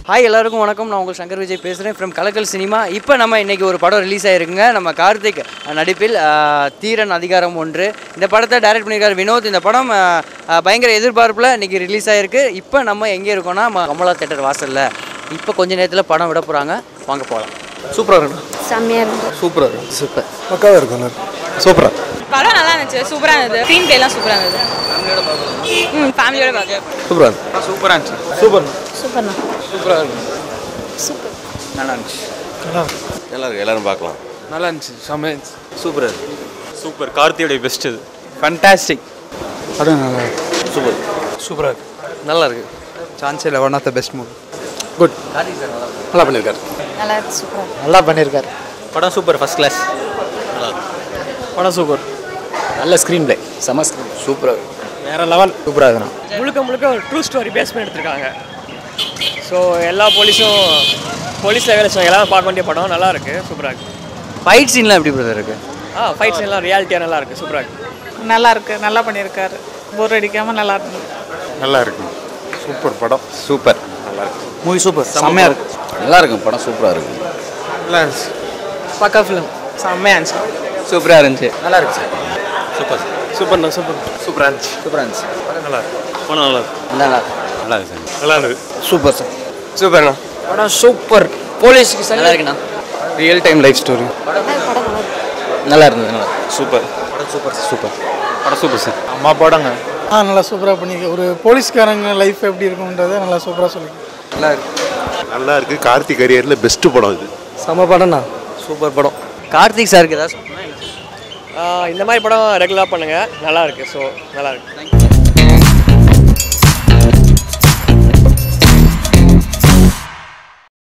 hi எல்லாருக்கும் வணக்கம் நான் உங்கள் சங்கர் விஜய் பேசுகிறேன் ஃப்ரம் கலக்கல் சினிமா இப்போ நம்ம இன்றைக்கி ஒரு படம் ரிலீஸ் ஆகிருக்குங்க நம்ம கார்த்திக் நடிப்பில் ஆஹ், தீரன் அதிகாரம் ஒன்று இந்த படத்தை டைரக்ட் பண்ணியிருக்காரு வினோத் இந்த படம் ஆஹ், ஆஹ், பயங்கர எதிர்பார்ப்பில் இன்றைக்கி ரிலீஸ் ஆகிருக்கு இப்போ நம்ம எங்கே இருக்கோம்னா நம்ம கமலா தேட்டர் வாசலில் இப்போ கொஞ்ச நேரத்தில் படம் விட போகிறாங்க வாங்க போகலாம் சூப்பராக இருக்கும் செம்மையாக இருக்கும் சூப்பராக இருக்கும் சூப்பர் பக்காவாக இருக்கும் சூப்பராக படம் நல்லா இருந்துச்சு சூப்பராக இருந்தது ஸ்க்ரீன் பிளேலாம் சூப்பராக இருந்தது ம் ஃபேமிலியோட பார்க்க சூப்பராக இருக்கும் சூப்பராக இருந்துச்சு சூப்பர் சூப்பர்ண்ணா சூப்பராக இருக்கும் நல்லா இருந்துச்சு நல்லா இருக்கு எல்லாரும் பார்க்கலாம் நல்லா இருந்துச்சு செம்ம சூப்பராக இருக்கு சூப்பர் கார்த்தியோடைய பெஸ்ட் இது ஃபண்டாஸ்டிக் படம் நல்லா இருக்கு சூப்பர் சூப்பராக இருக்கு நல்லா இருக்கு சான்ஸ் இல்லை one of the best movie good நல்லா பண்ணியிருக்காரு நல்லா இருக்கு சூப்பராக நல்லா பண்ணியிருக்காரு படம் சூப்பர் ஃபர்ஸ்ட் கிளாஸ் படம் சூப்பர் நல்ல ஸ்க்ரீன் பிளே செம ஸ்க்ரீன் சூப்பராக இருக்கு வேற லெவல் சூப்பராக இருக்கணும் முழுக்க முழுக்க ஒரு ட்ரூ ஸ்டோரி பேஸ் பண்ணி எடுத்திருக்காங்க ஸோ எல்லா போலீஸும் போலீஸில் வேலை செய்வாங்க எல்லாரும் பார்க்க வேண்டிய படம் நல்லா இருக்கு சூப்பராக இருக்கு ஃபைட் சீன்லாம் எப்படி பிரதர் இருக்குது ஆ ஃபைட்ஸ் எல்லாம் ரியாலிட்டியாக நல்லா இருக்கு சூப்பராக இருக்கு நல்லா இருக்கு நல்லா பண்ணியிருக்காரு போர் அடிக்காமல் நல்லா இருந்தது நல்லா இருக்கு சூப்பர் படம் சூப்பர் மூவி சூப்பர் செம்மையாக இருக்கு நல்லா இருக்கும் படம் சூப்பராக இருக்கும் நல்லா இருந்துச்சு பக்கா ஃபிலிம் செம்மையாக இருந்துச்சு சூப்பராக இருந்துச்சு நல்லா இருக்கு சூப்பர் சூப்பர்ண்ணா சூப்பர் சூப்பராக இருந்துச்சு சூப்பராக இருந்துச்சு படம் நல்லா இருக்கு நல்லா நல்லா இருக்கு சார் நல்லா இருக்கு சூப்பர் சார் சூப்பர்ண்ணா படம் சூப்பர் போலீஸ்க்கு நல்லா இருக்குண்ணா ரியல் டைம் லைஃப் ஸ்டோரி நல்லா இருந்தது நல்லா சூப்பர் படம் சூப்பர் சார் அம்மா படங்க ஆ நல்லா சூப்பராக பண்ணிக்க ஒரு போலீஸ்காரங்க லைஃப் எப்படி இருக்கும்ன்றதை நல்லா சூப்பராக சொல்லி நல்லா இருக்கு நல்லா இருக்கு கார்த்திக் கரியரில் பெஸ்ட் படம் இது செம்ம படம்ண்ணா சூப்பர் படம் கார்த்திக் சாருக்கு ஏதாவது சொல்லணும்னா என்ன இந்த மாதிரி படம் ரெகுலராக பண்ணுங்கள் நல்லா இருக்கு ஸோ நல்லா இருக்கு